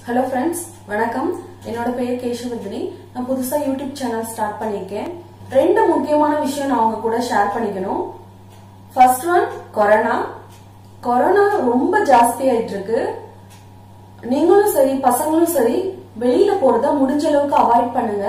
hello friends வணக்கம் என்னோட பேர் கேஷவர்தினி நான் புதுசா யூடியூப் சேனல் ஸ்டார்ட் பண்ணியிருக்கேன் ரெண்டு முக்கியமான விஷயம் நான் உங்க கூட ஷேர் பண்ணிக்கணும் ஃபர்ஸ்ட் ஒன் கொரோனா கொரோனா ரொம்ப ஜாஸ்தி ஆயிட்டு இருக்கு நீங்களும் சரி பசங்களும் சரி வெளியில போறத முடிஞ்ச அளவுக்கு அவாய்ட் பண்ணுங்க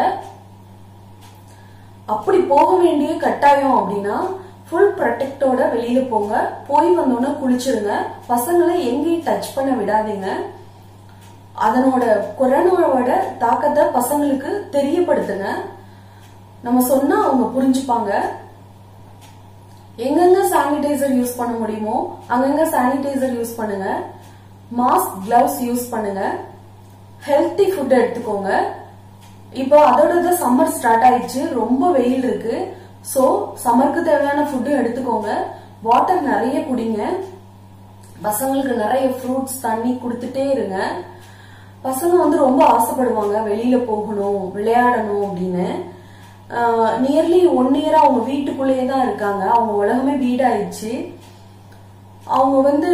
அப்படி போக வேண்டிய கட்டாயம் அப்படின்னா ஃபுல் ப்ரொடெக்டோட வெளியில போங்க போய் வந்தோன்னே குளிச்சிருங்க பசங்களை எங்கேயும் டச் பண்ண விடாதீங்க அதனோட கொரோனாவோட தாக்கத்தை பசங்களுக்கு தெரியப்படுத்துங்க நம்ம சொன்னா அவங்க புரிஞ்சுப்பாங்க எங்கெங்க சானிடைசர் யூஸ் பண்ண முடியுமோ அங்கங்க சானிடைசர் யூஸ் பண்ணுங்க மாஸ்க் கிளவுஸ் யூஸ் பண்ணுங்க ஹெல்த்தி ஃபுட் எடுத்துக்கோங்க இப்போ அதோட சம்மர் ஸ்டார்ட் ஆயிடுச்சு ரொம்ப வெயில் இருக்கு சோ சம்மருக்கு தேவையான ஃபுட்டும் எடுத்துக்கோங்க வாட்டர் நிறைய குடிங்க பசங்களுக்கு நிறைய ஃப்ரூட்ஸ் தண்ணி கொடுத்துட்டே இருங்க பசங்க வந்து ரொம்ப ஆசைப்படுவாங்க வெளியில போகணும் விளையாடணும் அப்படின்னு நியர்லி ஒன் இயரா அவங்க வீட்டுக்குள்ளேயே தான் இருக்காங்க அவங்க உலகமே வீடாயிடுச்சு அவங்க வந்து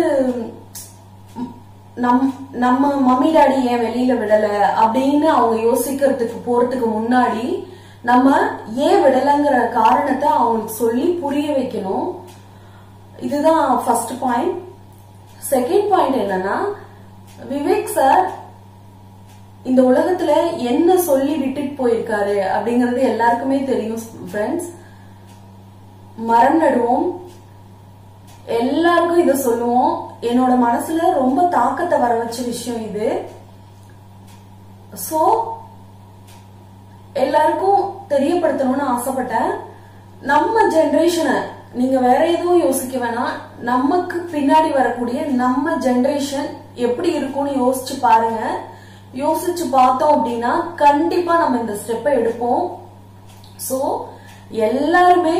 நம் நம்ம மம்மி டாடி ஏன் வெளியில விடல அப்படின்னு அவங்க யோசிக்கிறதுக்கு போறதுக்கு முன்னாடி நம்ம ஏன் விடலைங்கிற காரணத்தை அவங்களுக்கு சொல்லி புரிய வைக்கணும் இதுதான் ஃபர்ஸ்ட் பாயிண்ட் செகண்ட் பாயிண்ட் என்னன்னா விவேக் சார் இந்த உலகத்துல என்ன சொல்லி விட்டுட்டு போயிருக்காரு அப்படிங்கறது எல்லாருக்குமே தெரியும் ஃப்ரெண்ட்ஸ் மரம் நடுவோம் எல்லாருக்கும் இத சொல்லுவோம் என்னோட மனசுல ரொம்ப தாக்கத்தை வர வச்ச விஷயம் இது சோ எல்லாருக்கும் தெரியப்படுத்தணும்னு ஆசைப்பட்டேன் நம்ம ஜெனரேஷனை நீங்க வேற எதுவும் யோசிக்க வேணாம் நமக்கு பின்னாடி வரக்கூடிய நம்ம ஜெனரேஷன் எப்படி இருக்கும்னு யோசிச்சு பாருங்க யோசிச்சு பார்த்தோம் அப்படின்னா கண்டிப்பா நம்ம இந்த ஸ்டெப்பை எடுப்போம் சோ எல்லாருமே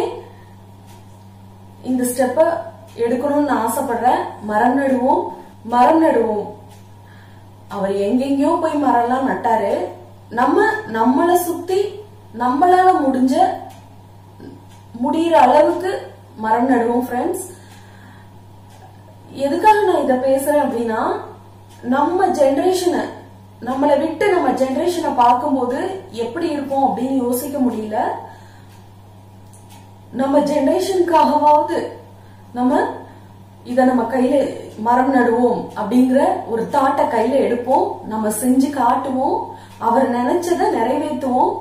இந்த ஸ்டெப்பை எடுக்கணும்னு நான் ஆசைப்படுறேன் மரம் நடுவோம் மரம் நடுவோம் அவர் எங்கெங்கயோ போய் மரம்லாம் நட்டாரு நம்ம நம்மளை சுத்தி நம்மளால முடிஞ்ச முடிகிற அளவுக்கு மரம் நடுவோம் ஃப்ரெண்ட்ஸ் எதுக்காக நான் இத பேசுறேன் அப்படின்னா நம்ம ஜெனரேஷனை நம்மளை விட்டு நம்ம ஜெனரேஷனை பார்க்கும்போது எப்படி இருக்கும் அப்படின்னு யோசிக்க முடியல நம்ம ஜெனரேஷனுக்காகவாவது நம்ம இத நம்ம கையில மரம் நடுவோம் அப்படிங்கிற ஒரு தாட்டை கையில எடுப்போம் நம்ம செஞ்சு காட்டுவோம் அவர் நினைச்சதை நிறைவேற்றுவோம்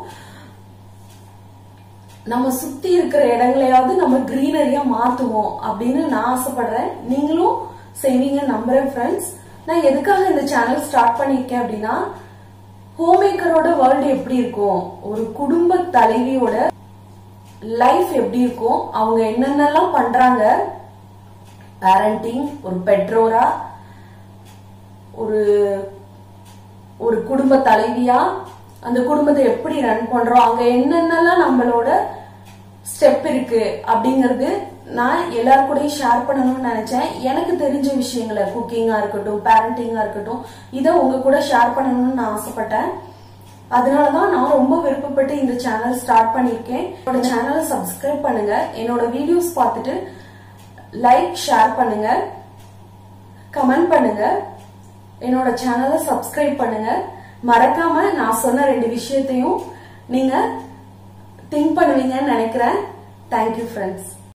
நம்ம சுத்தி இருக்கிற இடங்களையாவது நம்ம கிரீனரியா மாத்துவோம் அப்படின்னு நான் ஆசைப்படுறேன் நீங்களும் செய்வீங்க நம்புறேன் ஃப்ரெண்ட்ஸ் நான் எதுக்காக இந்த சேனல் ஸ்டார்ட் பண்ணிருக்கேன் அப்படின்னா ஹோம்மேக்கரோட வேர்ல்டு எப்படி இருக்கும் ஒரு குடும்ப தலைவியோட லைஃப் எப்படி இருக்கும் அவங்க என்னென்னலாம் பண்றாங்க பேரண்டிங் ஒரு பெற்றோரா ஒரு ஒரு குடும்ப தலைவியா அந்த குடும்பத்தை எப்படி ரன் பண்றோம் அங்க என்னென்னலாம் நம்மளோட ஸ்டெப் இருக்கு அப்படிங்கறது நான் எல்லாரு கூடயும் ஷேர் பண்ணணும்னு நினைச்சேன் எனக்கு தெரிஞ்ச விஷயங்களை குக்கிங்கா இருக்கட்டும் பேரண்டிங்கா இருக்கட்டும் இதை உங்க கூட ஷேர் பண்ணணும்னு நான் ஆசைப்பட்டேன் அதனாலதான் நான் ரொம்ப விருப்பப்பட்டு இந்த சேனல் ஸ்டார்ட் பண்ணிருக்கேன் என்னோட சேனலை சப்ஸ்கிரைப் பண்ணுங்க என்னோட வீடியோஸ் பார்த்துட்டு லைக் ஷேர் பண்ணுங்க கமெண்ட் பண்ணுங்க என்னோட சேனலை சப்ஸ்கிரைப் பண்ணுங்க மறக்காம நான் சொன்ன ரெண்டு விஷயத்தையும் நீங்க திங்க் பண்ணுவீங்கன்னு நினைக்கிறேன் தேங்க்யூ ஃப்ரெண்ட்ஸ்